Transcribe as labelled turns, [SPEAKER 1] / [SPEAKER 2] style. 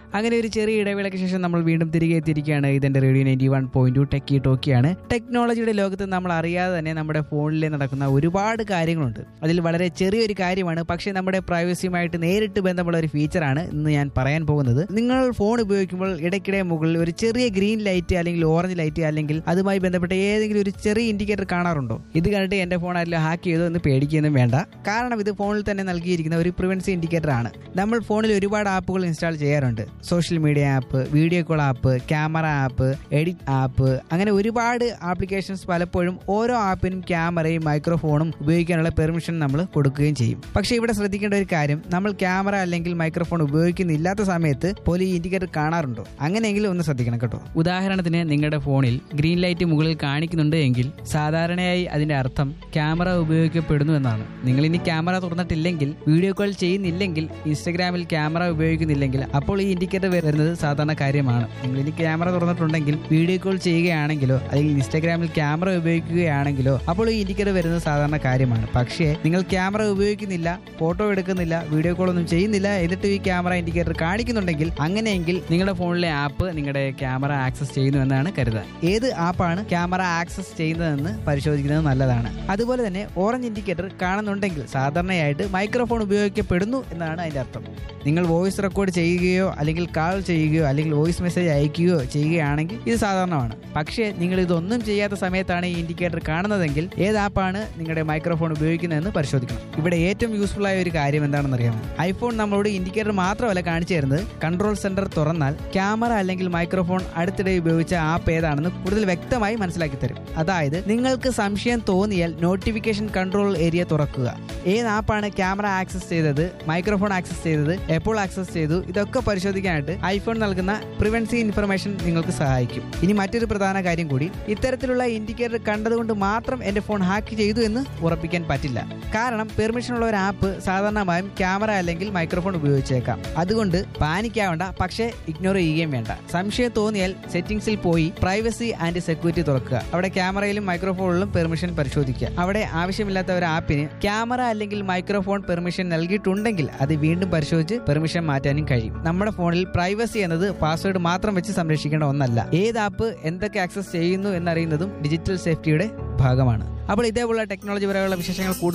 [SPEAKER 1] അങ്ങനെ ഒരു ചെറിയ ഇടവേളയ്ക്ക് ശേഷം നമ്മൾ വീണ്ടും തിരികെ എത്തിയിരിക്കുകയാണ് ഇതിന്റെ radio ninety one point two techie ടോക്കിയാണ് ടെക്നോളജിയുടെ ലോകത്ത് നമ്മൾ അറിയാതെ തന്നെ നമ്മുടെ ഫോണിൽ നടക്കുന്ന ഒരുപാട് കാര്യങ്ങളുണ്ട് അതിൽ വളരെ ചെറിയൊരു കാര്യമാണ് പക്ഷേ നമ്മുടെ പ്രൈവസിയുമായിട്ട് നേരിട്ട് ബന്ധമുള്ള ഒരു ഫീച്ചറാണ് ഇന്ന് ഞാൻ പറയാൻ പോകുന്നത് നിങ്ങൾ ഫോൺ ഉപയോഗിക്കുമ്പോൾ ഇടയ്ക്കിടെ മുകളിൽ ഒരു ചെറിയ ഗ്രീൻ ലൈറ്റ് അല്ലെങ്കിൽ ഓറഞ്ച് ലൈറ്റ് അല്ലെങ്കിൽ അതുമായി ബന്ധപ്പെട്ട ഏതെങ്കിലും ഒരു ചെറിയ ഇൻഡിക്കേറ്റർ കാണാറുണ്ടോ ഇത് കണ്ടിട്ട് എന്റെ ഫോൺ ആരെങ്കിലും ഹാക്ക് ചെയ്തോ എന്ന് പേടിക്കുകയൊന്നും വേണ്ട കാരണം ഇത് ഫോണിൽ തന്നെ നൽകിയിരിക്കുന്ന ഒരു പ്രിവൻസി ഇൻഡിക്കേറ്റർ ആണ് നമ്മൾ ഫോണിൽ ഒരുപാട് ആപ്പുകൾ ഇൻസ്റ്റാൾ ചെയ്യാറുണ്ട് social media app video call app camera app edit app അങ്ങനെ ഒരുപാട് ആപ്ലിക്കേഷൻസ് പലപ്പോഴും ഓരോ ആപ്പിനും ക്യാമറയും മൈക്രോഫോണും ഉപയോഗിക്കാനുള്ള പെർമിഷൻ നമ്മൾ കൊടുക്കുകയും ചെയ്യും പക്ഷേ ഇവിടെ ശ്രദ്ധിക്കേണ്ട ഒരു കാര്യം നമ്മൾ ക്യാമറ അല്ലെങ്കിൽ മൈക്രോഫോൺ ഉപയോഗിക്കുന്നില്ലാത്ത സമയത്ത് പോലും ഈ ഇൻഡിക്കേറ്റർ കാണാറുണ്ടോ അങ്ങനെയെങ്കിലും ഒന്ന് ശ്രദ്ധിക്കണം കേട്ടോ ഉദാഹരണത്തിന് നിങ്ങളുടെ ഫോണിൽ ഗ്രീൻ ലൈറ്റ് മുകളിൽ കാണിക്കുന്നുണ്ട് എങ്കിൽ സാധാരണയായി അതിന്റെ അർത്ഥം ക്യാമറ ഉപയോഗിക്കപ്പെടുന്നു എന്നാണ് നിങ്ങൾ ഇനി ക്യാമറ തുറന്നിട്ടില്ലെങ്കിൽ വീഡിയോ കോൾ ചെയ്യുന്നില്ലെങ്കിൽ ഇൻസ്റ്റഗ്രാമിൽ ക്യാമറ ഉപയോഗിക്കുന്നില്ലെങ്കിൽ അപ്പോൾ ഈ ഇൻഡിക്കേറ്റർ വരുന്നത് സാധാരണ കാര്യമാണ് നിങ്ങൾ ഇനി ക്യാമറ തുറന്നിട്ടുണ്ടെങ്കിൽ വീഡിയോ കോൾ ചെയ്യുകയാണെങ്കിലോ അല്ലെങ്കിൽ ഇൻസ്റ്റഗ്രാമിൽ ക്യാമറ ഉപയോഗിക്കുകയാണെങ്കിലോ അപ്പോൾ ഈ ഇൻഡിക്കേറ്റർ വരുന്നത് സാധാരണ കാര്യമാണ് പക്ഷേ നിങ്ങൾ ക്യാമറ ഉപയോഗിക്കുന്നില്ല ഫോട്ടോ എടുക്കുന്നില്ല വീഡിയോ കോൾ ഒന്നും ചെയ്യുന്നില്ല എന്നിട്ട് ഈ ക്യാമറ ഇൻഡിക്കേറ്റർ കാണിക്കുന്നുണ്ടെങ്കിൽ അങ്ങനെയെങ്കിൽ നിങ്ങളുടെ ഫോണിലെ ആപ്പ് നിങ്ങളുടെ ക്യാമറ ആക്സസ് ചെയ്യുന്നു എന്നാണ് കരുതുക ഏത് ആപ്പാണ് ക്യാമറ ആക്സസ് ചെയ്യുന്നതെന്ന് പരിശോധിക്കുന്നത് നല്ലതാണ് അതുപോലെ തന്നെ ഓറഞ്ച് ഇൻഡിക്കേറ്റർ കാണുന്നുണ്ടെങ്കിൽ സാധാരണയായിട്ട് മൈക്രോഫോൺ ഉപയോഗിക്കപ്പെടുന്നു എന്നാണ് അതിന്റെ അർത്ഥം നിങ്ങൾ വോയിസ് റെക്കോർഡ് ചെയ്യുകയോ അല്ലെങ്കിൽ കാൾ ചെയ്യുകയോ അല്ലെങ്കിൽ വോയിസ് മെസ്സേജ് അയക്കുകയോ ചെയ്യുകയാണെങ്കിൽ ഇത് സാധാരണമാണ് പക്ഷേ നിങ്ങൾ ഇതൊന്നും ചെയ്യാത്ത സമയത്താണ് ഈ ഇൻഡിക്കേറ്റർ കാണുന്നതെങ്കിൽ ഏത് ആപ്പാണ് നിങ്ങളുടെ മൈക്രോഫോൺ ഉപയോഗിക്കുന്നതെന്ന് പരിശോധിക്കണം ഇവിടെ ഏറ്റവും യൂസ്ഫുൾ ആയ ഒരു കാര്യം എന്താണെന്ന് അറിയാമോ ഐഫോൺ നമ്മളോട് ഇൻഡിക്കേറ്റർ മാത്രമല്ല കാണിച്ചു തരുന്നത് കൺട്രോൾ സെന്റർ തുറന്നാൽ ക്യാമറ അല്ലെങ്കിൽ മൈക്രോഫോൺ അടുത്തിടെ ഉപയോഗിച്ച ആപ്പ് ഏതാണെന്ന് കൂടുതൽ വ്യക്തമായി മനസ്സിലാക്കി തരും അതായത് നിങ്ങൾക്ക് സംശയം തോന്നിയാൽ നോട്ടിഫിക്കേഷൻ കൺട്രോൾ ഏരിയ തുറക്കുക ഏത് ആപ്പാണ് ക്യാമറ ആക്സസ് ചെയ്തത് മൈക്രോഫോൺ ആക്സസ് ചെയ്തത് എപ്പോൾ ആക്സസ് ചെയ്തു ഇതൊക്കെ പരിശോധിക്കാനായിട്ട് ഐഫോൺ നൽകുന്ന പ്രിവൻസി ഇൻഫർമേഷൻ നിങ്ങൾക്ക് സഹായിക്കും ഇനി മറ്റൊരു പ്രധാന കാര്യം കൂടി ഇത്തരത്തിലുള്ള ഇൻഡിക്കേറ്റർ കണ്ടതുകൊണ്ട് മാത്രം എന്റെ ഫോൺ ഹാക്ക് ചെയ്തു എന്ന് ഉറപ്പിക്കാൻ പറ്റില്ല കാരണം പെർമിഷൻ ഉള്ള ഒരു ആപ്പ് സാധാരണമായും ക്യാമറ അല്ലെങ്കിൽ മൈക്രോഫോൺ ഉപയോഗിച്ചേക്കാം അതുകൊണ്ട് പാനിക് ആവണ്ട പക്ഷേ ഇഗ്നോർ ചെയ്യുകയും വേണ്ട സംശയം തോന്നിയാൽ സെറ്റിംഗ്സിൽ പോയി പ്രൈവസി ആൻഡ് സെക്യൂരിറ്റി തുറക്കുക അവിടെ ക്യാമറയിലും മൈക്രോഫോണിലും പെർമിഷൻ പരിശോധിക്കുക അവിടെ ആവശ്യമില്ലാത്ത ഒരു ആപ്പിന് ക്യാമറ അല്ലെങ്കിൽ മൈക്രോഫോൺ പെർമിഷൻ നൽകിയിട്ടുണ്ടെങ്കിൽ അത് വീണ്ടും പരിശോധിച്ച് പെർമിഷൻ മാറ്റാനും കഴിയും നമ്മുടെ ഫോണിൽ പ്രൈവസി എന്നത് പാസ്വേഡ് മാത്രം വെച്ച് സംരക്ഷിക്കേണ്ട ഒന്നല്ല ഏത് ആപ്പ് എന്തൊക്കെ ആക്സസ് ചെയ്യുന്നു എന്നറിയുന്നതും ഡിജിറ്റൽ സേഫ്റ്റിയുടെ ഭാഗമാണ് അപ്പോൾ ഇതേപോലുള്ള ടെക്നോളജി പരമുള്ള വിശേഷങ്ങൾ കൂടുതൽ